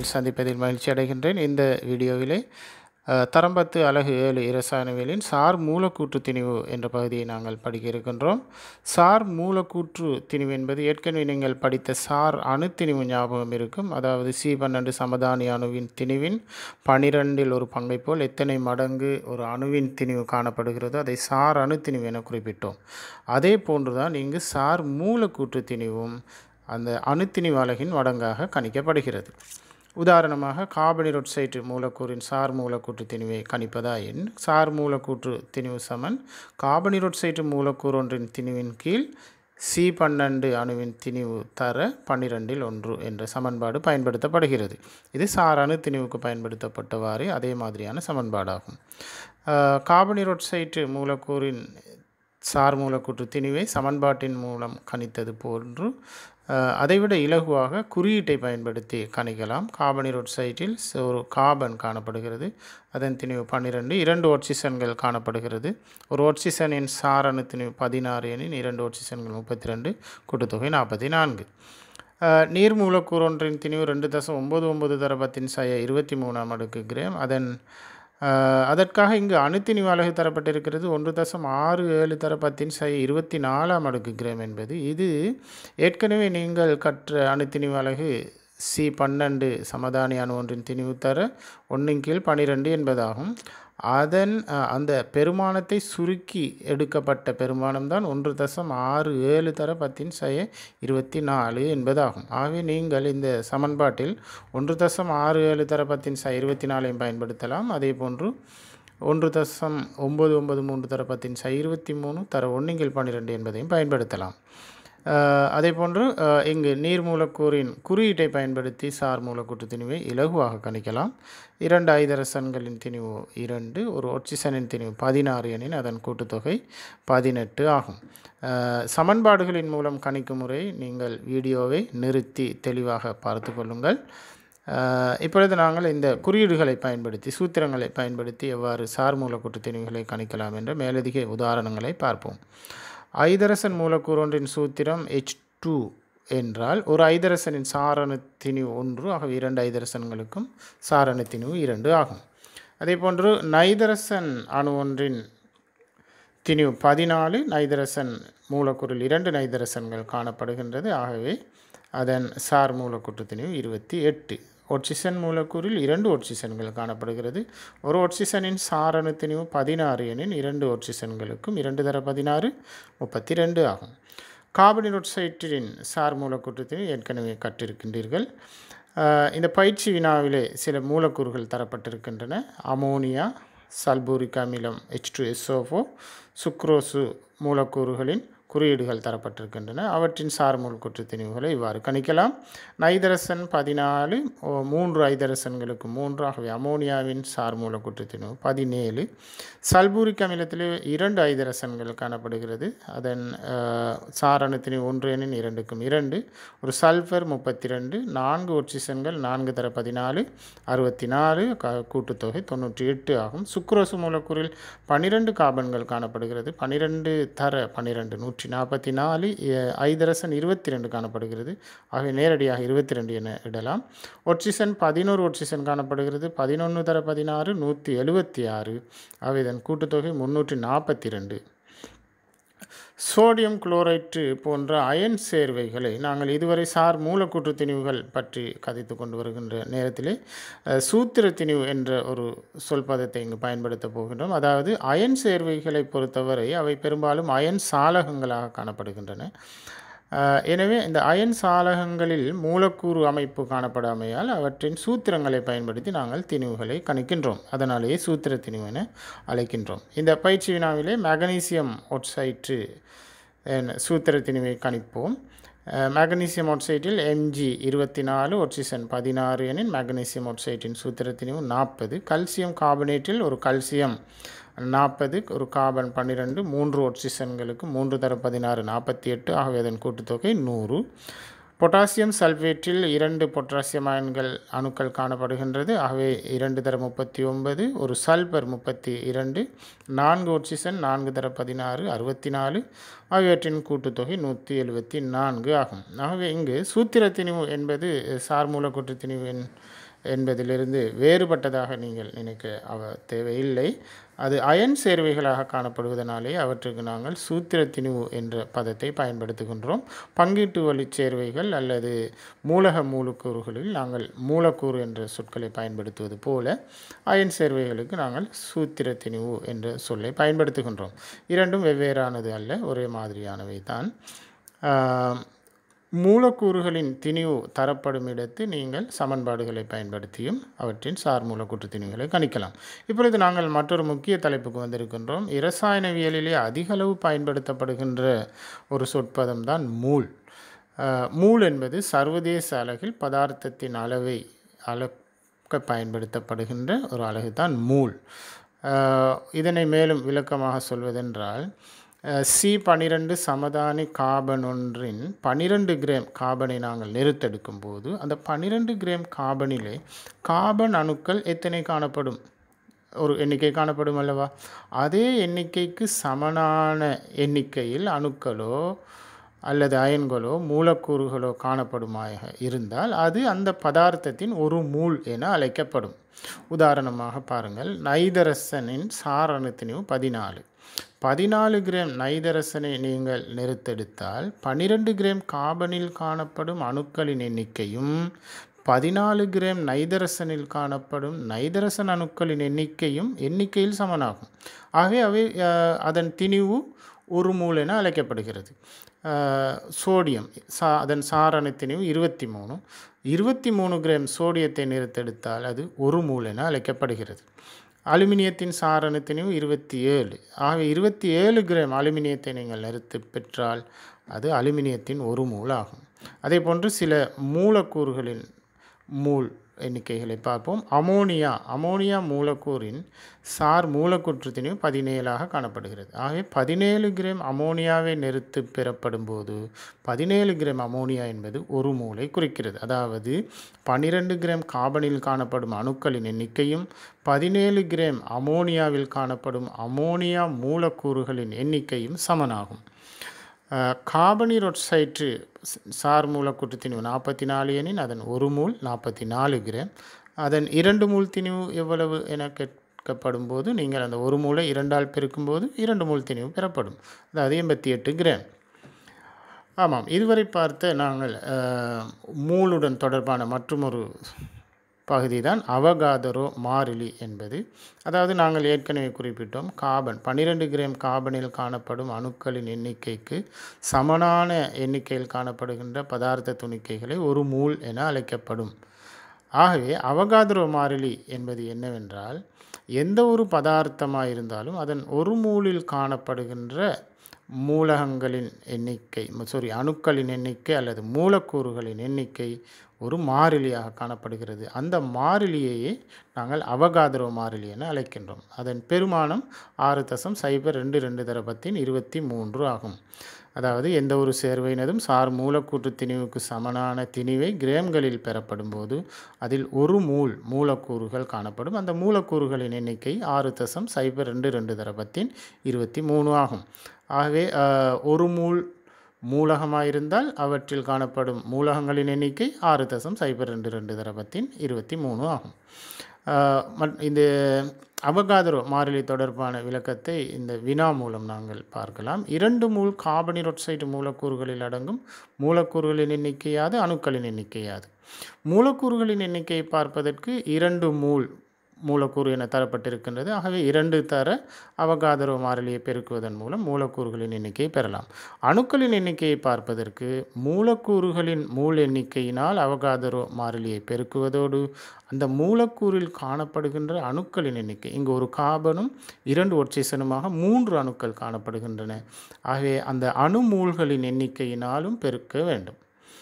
சந்திப்பதில் மகிழ்ச்சி அடைகின்றேன் இந்த வீடியோவிலே அஹ், தரம்பத்து அலகு ஏழு இரசாயனவியலின் சார் மூலக்கூற்று திணிவு என்ற பகுதியை நாங்கள் படிக்க இருக்கின்றோம் சார் மூலக்கூற்று திணிவு என்பது ஏற்கனவே நீங்கள் படித்த சார் அணுத்திணிவு ஞாபகம் இருக்கும் அதாவது சி பன்னெண்டு சமதானி அணுவின் திணிவின் பனிரெண்டில் ஒரு பங்கை போல் எத்தனை மடங்கு ஒரு அணுவின் திணிவு காணப்படுகிறதோ அதை சார் அணுத்திணிவு என குறிப்பிட்டோம் அதே போன்றுதான் இங்கு சார் மூலக்கூற்று திணிவும் அந்த அணுத்திணிவு அலகின் மடங்காக கணிக்கப்படுகிறது உதாரணமாக கார்பனிரொட்சைட்டு மூலக்கூறின் சார் மூலக்கூற்று திணிவை கணிப்பதாயின் சார் மூலக்கூற்று திணிவு சமன் கார்பனிரொட்சைட்டு மூலக்கூறு ஒன்றின் திணிவின் கீழ் சி பன்னெண்டு அணுவின் திணிவு தர பன்னிரெண்டில் ஒன்று என்ற சமன்பாடு பயன்படுத்தப்படுகிறது இது சார் அணு திணிவுக்கு பயன்படுத்தப்பட்டவாறே அதே மாதிரியான சமன்பாடாகும் அஹ், கார்பனிரொட்சைட்டு மூலக்கூறின் சார் மூலக்கூற்று திணிவை சமன்பாட்டின் மூலம் கணித்தது போன்று அஹ், அதைவிட இலகுவாக குறியீட்டை பயன்படுத்தி கணிக்கலாம் கார்பனிரொட்சைட்டில் ஒரு கார்பன் காணப்படுகிறது அதன் திணிவு பன்னிரெண்டு இரண்டு ஒட்சிசன்கள் காணப்படுகிறது ஒரு ஒட்சிசனின் சாரணு திணிவு பதினாறு எனின் இரண்டு ஒட்சிசன்கள் முப்பத்தி ரெண்டு கூட்டுத்தொகை நாற்பத்தி நான்கு அஹ், நீர் மூலக்கூறு ஒன்றின் திணிவு ரெண்டு தசம் ஒம்பது ஒம்பது தரபத்தின் சய இருபத்தி மூணாம் அடுக்கு கிராம் அதன் அஹ், அதற்காக இங்கு அணுத்திணிவு அலகு தரப்பட்டிருக்கிறது ஒன்று தசம் ஆறு ஏழு தரப்பத்தின் சை இருபத்தி நாலாம் அடுக்கு கிராம் என்பது இது ஏற்கனவே நீங்கள் கற்ற அணுத்திணிவு அலகு சி பன்னெண்டு சமதானி அணு ஒன்றின் திணிவு தர ஒன்றின் கீழ் பனிரெண்டு என்பதாகும் அதன் அஹ், அந்த பெருமானத்தை சுருக்கி எடுக்கப்பட்ட பெருமானம் தான் ஒன்று தசம் ஆறு ஏழு தர பத்தின் சய இருபத்தி நாலு என்பதாகும் ஆகவே நீங்கள் இந்த சமன்பாட்டில் ஒன்று தசம் ஆறு ஏழு தர பத்தின் ச இருபத்தி நாலையும் பயன்படுத்தலாம் அதே போன்று ஒன்று தசம் ஒம்பது ஒன்பது மூன்று தர பத்தின் ச இருபத்தி மூணு தர ஒன்றுங்கில் பன்னிரெண்டு என்பதையும் பயன்படுத்தலாம் அஹ், அதே போன்று அஹ், இங்கு நீர் மூலக்கூறின் குறியீட்டை பயன்படுத்தி சார் மூலக்கூற்று திணிவை இலகுவாக கணிக்கலாம் இரண்டு ஐதரசன்களின் திணிவு இரண்டு ஒரு ஒட்சிசனின் திணிவு பதினாறு எனின் அதன் கூட்டுத்தொகை பதினெட்டு ஆகும் அஹ், சமன்பாடுகளின் மூலம் கணிக்கும் முறை நீங்கள் வீடியோவை நிறுத்தி தெளிவாக பார்த்து கொள்ளுங்கள் அஹ், இப்பொழுது நாங்கள் இந்த குறியீடுகளை பயன்படுத்தி சூத்திரங்களை பயன்படுத்தி எவ்வாறு சார் மூலக்கூற்று திணிவுகளை கணிக்கலாம் என்ற மேலதிக உதாரணங்களை பார்ப்போம் ஐதரசன் மூலக்கூறு ஒன்றின் சூத்திரம் H2 டூ என்றால் ஒரு ஐதரசனின் சாரணு திணிவு ஒன்று ஆகவே இரண்டு ஐதரசன்களுக்கும் சாரணு திணிவு இரண்டு ஆகும் அதே போன்று நைதரசன் அணு ஒன்றின் திணிவு பதினாலு நைதரசன் மூலக்கூறில் இரண்டு நைதரசன்கள் காணப்படுகின்றது ஆகவே அதன் சார் மூலக்கூற்று திணிவு இருபத்தி எட்டு ஒட்சிசன் மூலக்கூறில் இரண்டு ஒட்சிசன்கள் காணப்படுகிறது ஒரு ஒட்சிசனின் சாரணு திணிவு பதினாறு எனின் இரண்டு ஒட்சிசன்களுக்கும் இரண்டு தர பதினாறு முப்பத்தி ரெண்டு ஆகும் கார்பனிரொட்சைட்டின் சார் மூலக்கூற்று திணிவு ஏற்கனவே கற்றிருக்கின்றீர்கள் அஹ், இந்த பயிற்சி வினாவிலே சில மூலக்கூறுகள் தரப்பட்டிருக்கின்றன அமோனியா சல்பூரிக் அமிலம் எச் டூ எஸ்ஓஃபோ சுக்ரோசு மூலக்கூறுகளின் குறியீடுகள் தரப்பட்டிருக்கின்றன அவற்றின் சார் மூலக்கூற்று திணிவுகளை இவ்வாறு கணிக்கலாம் நைதரசன் பதினாலு ஓ, மூன்று ஐதரசன்களுக்கு மூன்று ஆகவே அமோனியாவின் சார் மூலக்கூற்று திணிவு பதினேழு சல்பூரிக் அமிலத்தில் இரண்டு ஐதரசன்கள் காணப்படுகிறது அதன் அஹ், சார் அணு திணிவு ஒன்று எனின் இரண்டுக்கும் இரண்டு ஒரு சல்ஃபர் முப்பத்தி ரெண்டு நான்கு ஒட்சிசன்கள் நான்கு தர பதினாலு அறுபத்தி நாலு க கூட்டுத்தொகை தொண்ணூற்றி எட்டு ஆகும் சுக்ரோசு மூலக்கூறில் பன்னிரெண்டு கார்பன்கள் காணப்படுகிறது பன்னிரெண்டு தர பன்னிரெண்டு நூற்றி நாற்பத்தி நாலு எ- ஐதரசன் இருபத்தி ரெண்டு காணப்படுகிறது ஆகவே நேரடியாக இருபத்தி ரெண்டு என இடலாம் ஒட்சிசன் பதினோரு ஒட்சிசன் காணப்படுகிறது பதினொன்று தர பதினாறு நூற்றி எழுபத்தி ஆறு ஆகவே இதன் கூட்டுத்தொகை முந்நூற்றி நாற்பத்தி ரெண்டு சோடியம் குளோரைட்டு போன்ற அயன் சேர்வைகளை நாங்கள் இதுவரை சார் மூலக்கூற்று திணிவுகள் பற்றி கதைத்து கொண்டு வருகின்ற நேரத்திலே அஹ், சூத்திர திணிவு என்ற ஒரு சொல்பதத்தை இங்கு பயன்படுத்த போகின்றோம் அதாவது அயன் சேர்வைகளை பொறுத்தவரை அவை பெரும்பாலும் அயன் சாலகங்களாக காணப்படுகின்றன அஹ், எனவே இந்த அயன் சாலகங்களில் மூலக்கூறு அமைப்பு காணப்படாமையால் அவற்றின் சூத்திரங்களை பயன்படுத்தி நாங்கள் திணிவுகளை கணிக்கின்றோம் அதனாலேயே சூத்திர திணிவு என அழைக்கின்றோம் இந்த பயிற்சி வினாவிலே மெக்னீசியம் ஒட்சைட்டு என சூத்திர திணிவை கணிப்போம் அஹ், மெக்னீசியம் ஒட்சைட்டில் எம்ஜி இருபத்தி நாலு ஒட்சிசன் பதினாறு எனின் மெக்னீசியம் ஒட்சைட்டின் சூத்திர திணிவு நாற்பது கல்சியம் கார்பனேட்டில் ஒரு கல்சியம் நாற்பது ஒரு கார்பன் பன்னிரெண்டு மூன்று ஒட்சிசன்களுக்கு மூன்று தர பதினாறு நாற்பத்தி எட்டு ஆகவே அதன் கூட்டுத்தொகை நூறு பொட்டாசியம் சல்ஃபேட்டில் இரண்டு பொட்டாசியம் அயன்கள் அணுக்கள் காணப்படுகின்றது ஆகவே இரண்டு தர முப்பத்தி ஒன்பது ஒரு சல்பர் முப்பத்தி இரண்டு நான்கு ஒட்சிசன் நான்கு தர பதினாறு அறுபத்தி நாலு ஆகியவற்றின் கூட்டுத்தொகை நூற்றி எழுபத்தி நான்கு ஆகும் ஆகவே இங்கு சூத்திர திணிவு என்பது சார் மூலக்கூற்று திணிவின் என்பதிலிருந்து வேறுபட்டதாக நீங்கள் நினைக்க அவ தேவையில்லை அது அயன் சேர்வைகளாக காணப்படுவதனாலே அவற்றுக்கு நாங்கள் சூத்திர திணிவு என்ற பதத்தை பயன்படுத்துகின்றோம் பங்கீட்டு வழி சேர்வைகள் அல்லது மூலக மூலக்கூறுகளில் நாங்கள் மூலக்கூறு என்ற சொற்களை பயன்படுத்துவது போல அயன் சேர்வைகளுக்கு நாங்கள் சூத்திர திணிவு என்ற சொல்லை பயன்படுத்துகின்றோம் இரண்டும் வெவ்வேறானது அல்ல ஒரே மாதிரியானவை தான் ஆம், மூலக்கூறுகளின் திணிவு தரப்படும் இடத்து நீங்கள் சமன்பாடுகளை பயன்படுத்தியும் அவற்றின் சார் மூலக்கூற்று திணிவுகளை கணிக்கலாம் இப்பொழுது நாங்கள் மற்றொரு முக்கிய தலைப்புக்கு வந்திருக்கின்றோம் இரசாயனவியலிலே அதிக அளவு பயன்படுத்தப்படுகின்ற ஒரு சொற்பதம் தான் மூல் அஹ், மூல் என்பது சர்வதேச அளவில் பதார்த்தத்தின் அளவை அளக்க பயன்படுத்தப்படுகின்ற ஒரு அலகு தான் மூல் அஹ், இதனை மேலும் விளக்கமாக சொல்வதென்றால் சி பனிரெண்டு சமதானி காபன் ஒன்றின் பனிரெண்டு கிராம் காபனை நாங்கள் நிறுத்தெடுக்கும் போது அந்த பனிரெண்டு கிராம் காபனிலே காபன் அணுக்கள் எத்தனை காணப்படும் ஒரு எண்ணிக்கை காணப்படும் அல்லவா அதே எண்ணிக்கைக்கு சமனான எண்ணிக்கையில் அணுக்களோ அல்லது அயன்களோ மூலக்கூறுகளோ காணப்படுமாக இருந்தால் அது அந்த பதார்த்தத்தின் ஒரு மூல் என அழைக்கப்படும் உதாரணமாக பாருங்கள் நைதரசனின் சாரணத்தினிவு பதினாலு பதினாலு கிராம் நைதரசனை நீங்கள் நிறுத்தெடுத்தால் பன்னிரெண்டு கிராம் காபனில் காணப்படும் அணுக்களின் எண்ணிக்கையும் பதினாலு கிராம் நைதரசனில் காணப்படும் நைதரசன் அணுக்களின் எண்ணிக்கையும் எண்ணிக்கையில் சமனாகும் ஆகவே அவை அஹ், அதன் திணிவு ஒரு மூல் என அழைக்கப்படுகிறது அஹ், சோடியம் சா அதன் சாரண திணிவு இருபத்தி மூணு இருபத்தி மூணு கிராம் சோடியத்தை நிறுத்தெடுத்தால் அது ஒரு மூல் என அழைக்கப்படுகிறது அலுமினியத்தின் சாரண திணிவு இருபத்தி ஏழு ஆகவே இருபத்தி ஏழு கிராம் அலுமினியத்தை நீங்கள் நிறுத்து பெற்றால் அது அலுமினியத்தின் ஒரு மூல் ஆகும் அதே போன்று சில மூலக்கூறுகளின் மூல் எண்ணிக்கைகளை பார்ப்போம் அமோனியா அமோனியா மூலக்கூறின் சார் மூலக்கூற்று திணிவு பதினேழாக காணப்படுகிறது ஆகவே பதினேழு கிராம் அமோனியாவை நிறுத்து பெறப்படும் போது பதினேழு கிராம் அமோனியா என்பது ஒரு மூலை குறிக்கிறது அதாவது பன்னிரெண்டு கிராம் காபனில் காணப்படும் அணுக்களின் எண்ணிக்கையும் பதினேழு கிராம் அமோனியாவில் காணப்படும் அமோனியா மூலக்கூறுகளின் எண்ணிக்கையும் சமனாகும் கார்பனீரொட்சைட்டு சார் மூலக்கூற்று திணிவு நாற்பத்தி நாலு எனின் அதன் ஒரு மூல் நாற்பத்தி நாலு கிராம் அதன் இரண்டு மூல் திணிவு எவ்வளவு என கேட்கப்படும் போது நீங்கள் அந்த ஒரு மூலை இரண்டால் பெருக்கும்போது இரண்டு மூல் திணிவு பெறப்படும் அதாவது எண்பத்தி எட்டு கிராம் ஆமாம் இதுவரை பார்த்த நாங்கள் அஹ், மூலுடன் தொடர்பான மற்றுமொரு பகுதி தான் அவகாதரோ மாறிலி என்பது அதாவது நாங்கள் ஏற்கனவே குறிப்பிட்டோம் காபன் பன்னிரெண்டு கிராம் காபனில் காணப்படும் அணுக்களின் எண்ணிக்கைக்கு சமனான எண்ணிக்கையில் காணப்படுகின்ற பதார்த்த துணிக்கைகளை ஒரு மூல் என அழைக்கப்படும் ஆகவே அவகாதரோ மாறிலி என்பது என்னவென்றால் எந்த ஒரு பதார்த்தமாக இருந்தாலும் அதன் ஒரு மூலில் காணப்படுகின்ற மூலகங்களின் எண்ணிக்கை சாரி அணுக்களின் எண்ணிக்கை அல்லது மூலக்கூறுகளின் எண்ணிக்கை ஒரு மாறிலியாக காணப்படுகிறது அந்த மாறிலியையே நாங்கள் அவகாதரோ மாறிலி என அழைக்கின்றோம் அதன் பெருமானம் ஆறு தசம் சைபர் ரெண்டு ரெண்டு தரப்பத்தின் இருபத்தி மூன்று ஆகும் அதாவது எந்த ஒரு சேர்வையினதும் சார் மூலக்கூற்று திணிவுக்கு சமனான திணிவை கிராம்களில் பெறப்படும் போது அதில் ஒரு மூல் மூலக்கூறுகள் காணப்படும் அந்த மூலக்கூறுகளின் எண்ணிக்கை ஆறு தசம் சைபர் ரெண்டு ரெண்டு தரப்பத்தின் இருபத்தி மூணு ஆகும் ஆகவே அஹ், ஒரு மூல் மூலகமாக இருந்தால் அவற்றில் காணப்படும் மூலகங்களின் எண்ணிக்கை ஆறு தசம் சைபர் ரெண்டு ரெண்டு தரப்பத்தின் இருபத்தி மூணு ஆகும் அஹ், மற்- இந்த அவகாதரோ மாறிலி தொடர்பான விளக்கத்தை இந்த வினா மூலம் நாங்கள் பார்க்கலாம் இரண்டு மூல் கார்பனீரொட்சைடு மூலக்கூறுகளில் அடங்கும் மூலக்கூறுகளின் எண்ணிக்கையாது அணுக்களின் எண்ணிக்கையாது மூலக்கூறுகளின் எண்ணிக்கையை பார்ப்பதற்கு இரண்டு மூல் மூலக்கூறு என தரப்பட்டிருக்கின்றது ஆகவே இரண்டு தர அவகாதரோ மாறிலியை பெருக்குவதன் மூலம் மூலக்கூறுகளின் எண்ணிக்கையை பெறலாம் அணுக்களின் எண்ணிக்கையை பார்ப்பதற்கு மூலக்கூறுகளின் மூல் எண்ணிக்கையினால் அவகாதரோ மாறிலியை பெருக்குவதோடு அந்த மூலக்கூறில் காணப்படுகின்ற அணுக்களின் எண்ணிக்கை இங்கு ஒரு காபனும் இரண்டு ஒட்சிசனுமாக மூன்று அணுக்கள் காணப்படுகின்றன ஆகவே அந்த அணுமூல்களின் எண்ணிக்கையினாலும் பெருக்க வேண்டும்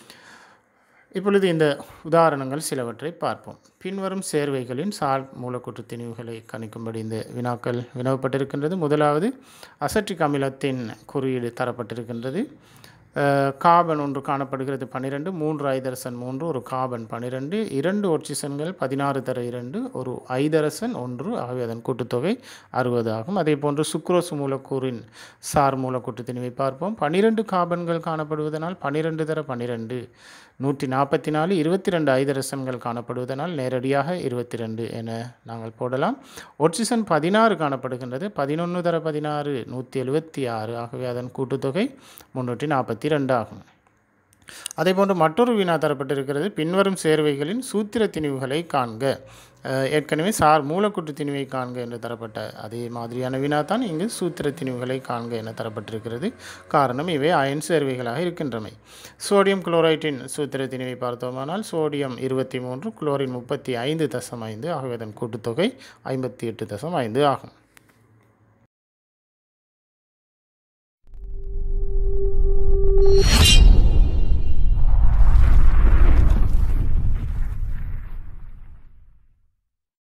இப்பொழுது இந்த உதாரணங்கள் சிலவற்றை பார்ப்போம் பின்வரும் சேர்வைகளின் சால் மூலக்கூற்று திணிவுகளை கணிக்கும்படி இந்த வினாக்கள் வினவப்பட்டிருக்கின்றது முதலாவது அசட்டிக் அமிலத்தின் குறியீடு தரப்பட்டிருக்கின்றது அஹ், கார்பன் ஒன்று காணப்படுகிறது பன்னிரெண்டு மூன்று ஐதரசன் மூன்று ஒரு கார்பன் பன்னிரெண்டு இரண்டு ஒட்சிசன்கள் பதினாறு தர இரண்டு ஒரு ஐதரசன் ஒன்று ஆகவே அதன் கூட்டுத்தொகை அறுபது ஆகும் அதே போன்று சுக்ரோஸ் மூலக்கூறின் சார் மூலக்கூற்று திணிவை பார்ப்போம் பன்னிரெண்டு கார்பன்கள் காணப்படுவதனால் பன்னிரெண்டு தர பன்னிரெண்டு நூற்றி நாற்பத்தி நாலு இருபத்தி ரெண்டு ஐதரசன்கள் காணப்படுவதனால் நேரடியாக இருபத்தி ரெண்டு என நாங்கள் போடலாம் ஒட்சிசன் பதினாறு காணப்படுகின்றது பதினொன்று தர பதினாறு நூற்றி எழுபத்தி ஆறு ஆகவே அதன் கூட்டுத்தொகை முன்னூற்றி நாற்பத்தி ரெண்டு ஆகும் அதேபோன்று மற்றொரு வினா தரப்பட்டிருக்கிறது பின்வரும் சேர்வைகளின் சூத்திர திணிவுகளை காண்க அஹ், ஏற்கனவே சார் மூலக்கூற்று திணிவை காண்க என்று தரப்பட்ட அதே மாதிரியான வினா தான் இங்கு சூத்திர திணிவுகளை காண்க என தரப்பட்டிருக்கிறது காரணம் இவை அயன் சேர்வைகளாக இருக்கின்றமை சோடியம் குளோரைட்டின் சூத்திர திணிவை பார்த்தோமானால் சோடியம் இருபத்தி மூன்று குளோரின் முப்பத்தி ஐந்து தசம் ஐந்து ஆகவே அதன் கூட்டுத்தொகை ஐம்பத்தி எட்டு தசம் ஐந்து ஆகும்